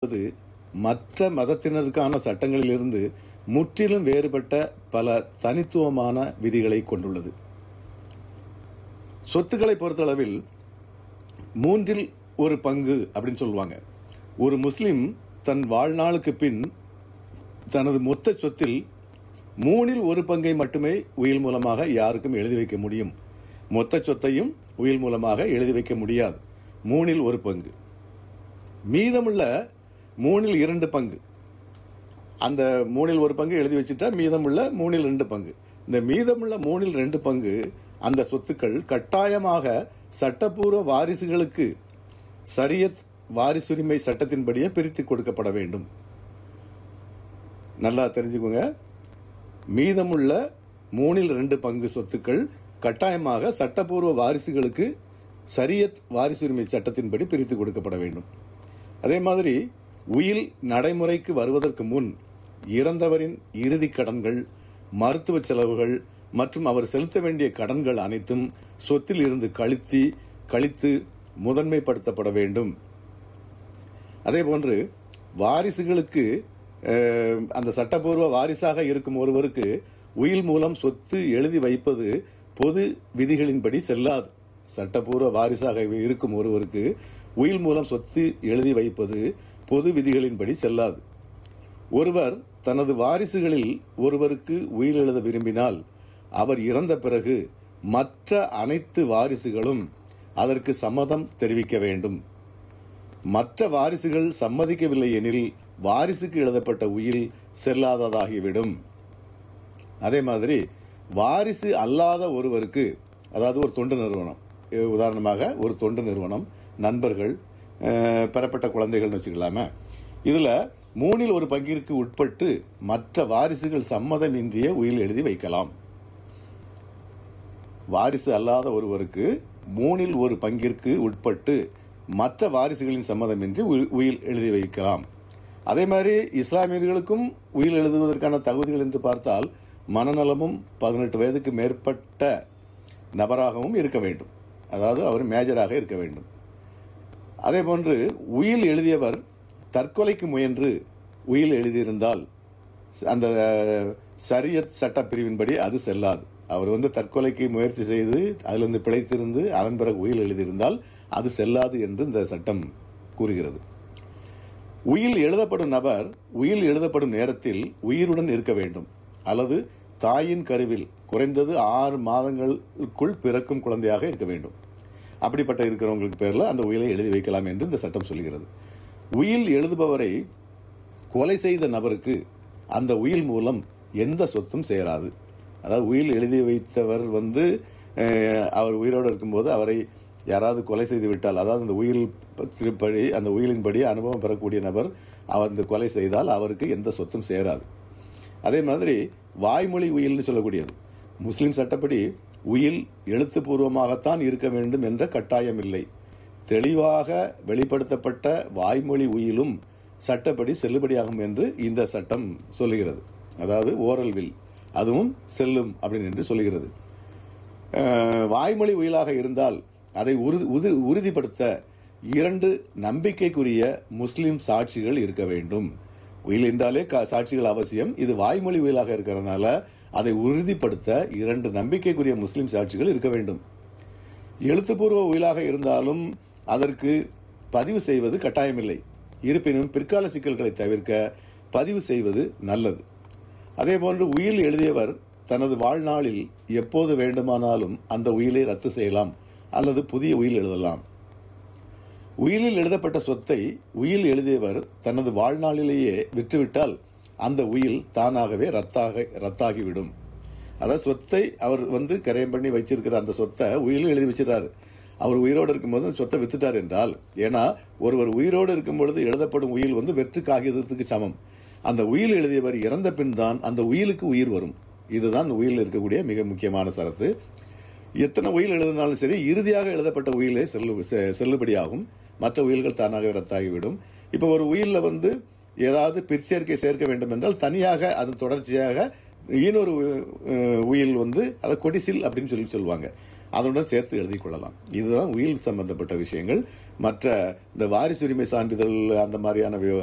என்பது மற்ற மதத்தினருக்கான சட்டங்களிலிருந்து முற்றிலும் வேறுபட்ட பல தனித்துவமான விதிகளை கொண்டுள்ளது சொத்துக்களை பொறுத்தளவில் மூன்றில் ஒரு பங்கு அப்படின்னு சொல்லுவாங்க ஒரு முஸ்லிம் தன் வாழ்நாளுக்கு பின் தனது மொத்த சொத்தில் மூணில் ஒரு பங்கை மட்டுமே உயில் மூலமாக யாருக்கும் எழுதி வைக்க முடியும் மொத்த சொத்தையும் உயில் மூலமாக எழுதி வைக்க முடியாது மூணில் ஒரு பங்கு மீதமுள்ள மூணில் இரண்டு பங்கு அந்த மூணில் ஒரு பங்கு எழுதி வச்சுட்டா மீதமுள்ள மூணில் ரெண்டு பங்கு இந்த மீதமுள்ள மூணில் ரெண்டு பங்கு அந்த சொத்துக்கள் கட்டாயமாக சட்டப்பூர்வ வாரிசுகளுக்கு சரியத் வாரிசுரிமை சட்டத்தின்படியே பிரித்து கொடுக்கப்பட வேண்டும் நல்லா தெரிஞ்சுக்கோங்க மீதமுள்ள மூணில் ரெண்டு பங்கு சொத்துக்கள் கட்டாயமாக சட்டப்பூர்வ வாரிசுகளுக்கு சரியத் வாரிசுரிமை சட்டத்தின்படி பிரித்து கொடுக்கப்பட வேண்டும் அதே மாதிரி உயில் நடைமுறைக்கு வருவதற்கு முன் இறந்தவரின் இறுதி கடன்கள் மருத்துவ செலவுகள் மற்றும் அவர் செலுத்த வேண்டிய கடன்கள் அனைத்தும் சொத்தில் இருந்து கழித்து கழித்து முதன்மைப்படுத்தப்பட வேண்டும் அதே போன்று வாரிசுகளுக்கு அஹ், அந்த சட்டப்பூர்வ வாரிசாக இருக்கும் ஒருவருக்கு உயில் மூலம் சொத்து எழுதி வைப்பது பொது விதிகளின்படி செல்லாது சட்டப்பூர்வ வாரிசாக இருக்கும் ஒருவருக்கு உயில் மூலம் சொத்து எழுதி வைப்பது பொது விதிகளின்படி செல்லாது ஒருவர் தனது வாரிசுகளில் ஒருவருக்கு உயிர் எழுத விரும்பினால் அவர் இறந்த பிறகு மற்ற அனைத்து வாரிசுகளும் அதற்கு சம்மதம் தெரிவிக்க வேண்டும் மற்ற வாரிசுகள் சம்மதிக்கவில்லை எனில் வாரிசுக்கு எழுதப்பட்ட உயில் செல்லாததாகிவிடும் அதே மாதிரி வாரிசு அல்லாத ஒருவருக்கு அதாவது ஒரு தொண்டு நிறுவனம் அஹ் உதாரணமாக ஒரு தொண்டு நிறுவனம் நண்பர்கள் அஹ் பெறப்பட்ட குழந்தைகள்னு வச்சுக்கலாமே இதில் மூணில் ஒரு பங்கிற்கு உட்பட்டு மற்ற வாரிசுகள் சம்மதமின்றிய உயில் எழுதி வைக்கலாம் வாரிசு அல்லாத ஒருவருக்கு மூணில் ஒரு பங்கிற்கு உட்பட்டு மற்ற வாரிசுகளின் சம்மதமின்றி உயில் உயில் எழுதி வைக்கலாம் அதே மாதிரி இஸ்லாமியர்களுக்கும் உயில் எழுதுவதற்கான தகுதிகள் என்று பார்த்தால் மனநலமும் பதினெட்டு வயதுக்கு மேற்பட்ட நபராகவும் இருக்க வேண்டும் அதாவது அவர் மேஜராக இருக்க வேண்டும் அதே போன்று உயில் எழுதியவர் தற்கொலைக்கு முயன்று உயில் எழுதியிருந்தால் அந்த சரியத் சட்ட பிரிவின்படி அது செல்லாது அவர் வந்து தற்கொலைக்கு முயற்சி செய்து அதிலிருந்து பிழைத்திருந்து அதன் பிறகு உயில் எழுதியிருந்தால் அது செல்லாது என்று இந்த சட்டம் கூறுகிறது உயில் எழுதப்படும் நபர் உயில் எழுதப்படும் நேரத்தில் உயிருடன் இருக்க வேண்டும் அல்லது தாயின் கருவில் குறைந்தது ஆறு மாதங்களுக்குள் பிறக்கும் குழந்தையாக இருக்க வேண்டும் அப்படிப்பட்ட இருக்கிறவங்களுக்கு பேரில் அந்த உயிலை எழுதி வைக்கலாம் என்று இந்த சட்டம் சொல்கிறது உயில் எழுதுபவரை கொலை செய்த நபருக்கு அந்த உயில் மூலம் எந்த சொத்தும் சேராது அதாவது உயில் எழுதி வைத்தவர் வந்து அஹ், அவர் உயிரோடு இருக்கும்போது அவரை யாராவது கொலை செய்து விட்டால் அதாவது அந்த உயில் திருப்படி அந்த உயிலின்படி அனுபவம் பெறக்கூடிய நபர் அவர் இந்த கொலை செய்தால் அவருக்கு எந்த சொத்தும் சேராது அதே மாதிரி வாய்மொழி உயில்னு சொல்லக்கூடியது முஸ்லிம் சட்டப்படி உயில் எழுத்துப்பூர்வமாகத்தான் இருக்க வேண்டும் என்ற கட்டாயம் இல்லை தெளிவாக வெளிப்படுத்தப்பட்ட வாய்மொழி உயிலும் சட்டப்படி செல்லுபடியாகும் என்று இந்த சட்டம் சொல்லுகிறது அதாவது ஓரல் வில் அதுவும் செல்லும் அப்படின்னு என்று சொல்லுகிறது அஹ், வாய்மொழி உயிலாக இருந்தால் அதை உறுதி உது- உறுதிப்படுத்த இரண்டு நம்பிக்கைக்குரிய முஸ்லிம் சாட்சிகள் இருக்க வேண்டும் உயில் என்றாலே கா- சாட்சிகள் அவசியம் இது வாய்மொழி உயிலாக இருக்கிறதுனால அதை உறுதிப்படுத்த இரண்டு நம்பிக்கைக்குரிய முஸ்லிம் சாட்சிகள் இருக்க வேண்டும் எழுத்துப்பூர்வ உயிலாக இருந்தாலும் அதற்கு பதிவு செய்வது கட்டாயமில்லை இருப்பினும் பிற்கால சிக்கல்களை தவிர்க்க பதிவு செய்வது நல்லது அதேபோன்று உயில் எழுதியவர் தனது வாழ்நாளில் எப்போது வேண்டுமானாலும் அந்த உயிலை ரத்து செய்யலாம் அல்லது புதிய உயில் எழுதலாம் உயிலில் எழுதப்பட்ட சொத்தை உயில் எழுதியவர் தனது வாழ்நாளிலேயே விற்றுவிட்டால் அந்த உயில் தானாகவே ரத்தாக ரத்தாகிவிடும் அதாவது சொத்தை அவர் வந்து கரையம் பண்ணி வச்சிருக்கிற அந்த சொத்தை உயிலில் எழுதி வச்சிடறாரு அவர் உயிரோடு இருக்கும்போது அந்த சொத்தை வித்துட்டார் என்றால் ஏன்னா ஒருவர் உயிரோடு இருக்கும் பொழுது எழுதப்படும் உயில் வந்து வெற்று காகிதத்துக்கு சமம் அந்த உயில் எழுதியவர் இறந்த பின் தான் அந்த உயிலுக்கு உயிர் வரும் இதுதான் உயிலில் இருக்கக்கூடிய மிக முக்கியமான சரத்து எத்தனை உயில் எழுதினாலும் சரி இறுதியாக எழுதப்பட்ட உயிலே செல்லு செ- செல்லுபடியாகும் மற்ற உயில்கள் தானாகவே ரத்தாகிவிடும் இப்போ ஒரு உயிலில் வந்து ஏதாவது பிற்சேர்க்கை சேர்க்க வேண்டும் என்றால் தனியாக அதன் தொடர்ச்சியாக இன்னொரு அஹ், உயில் வந்து அதை கொடிசில் அப்படின்னு சொல்லி சொல்லுவாங்க அதனுடன் சேர்த்து எழுதி கொள்ளலாம் இதுதான் உயில் சம்பந்தப்பட்ட விஷயங்கள் மற்ற இந்த வாரிசுரிமை சான்றிதழ் அந்த மாதிரியான விவ-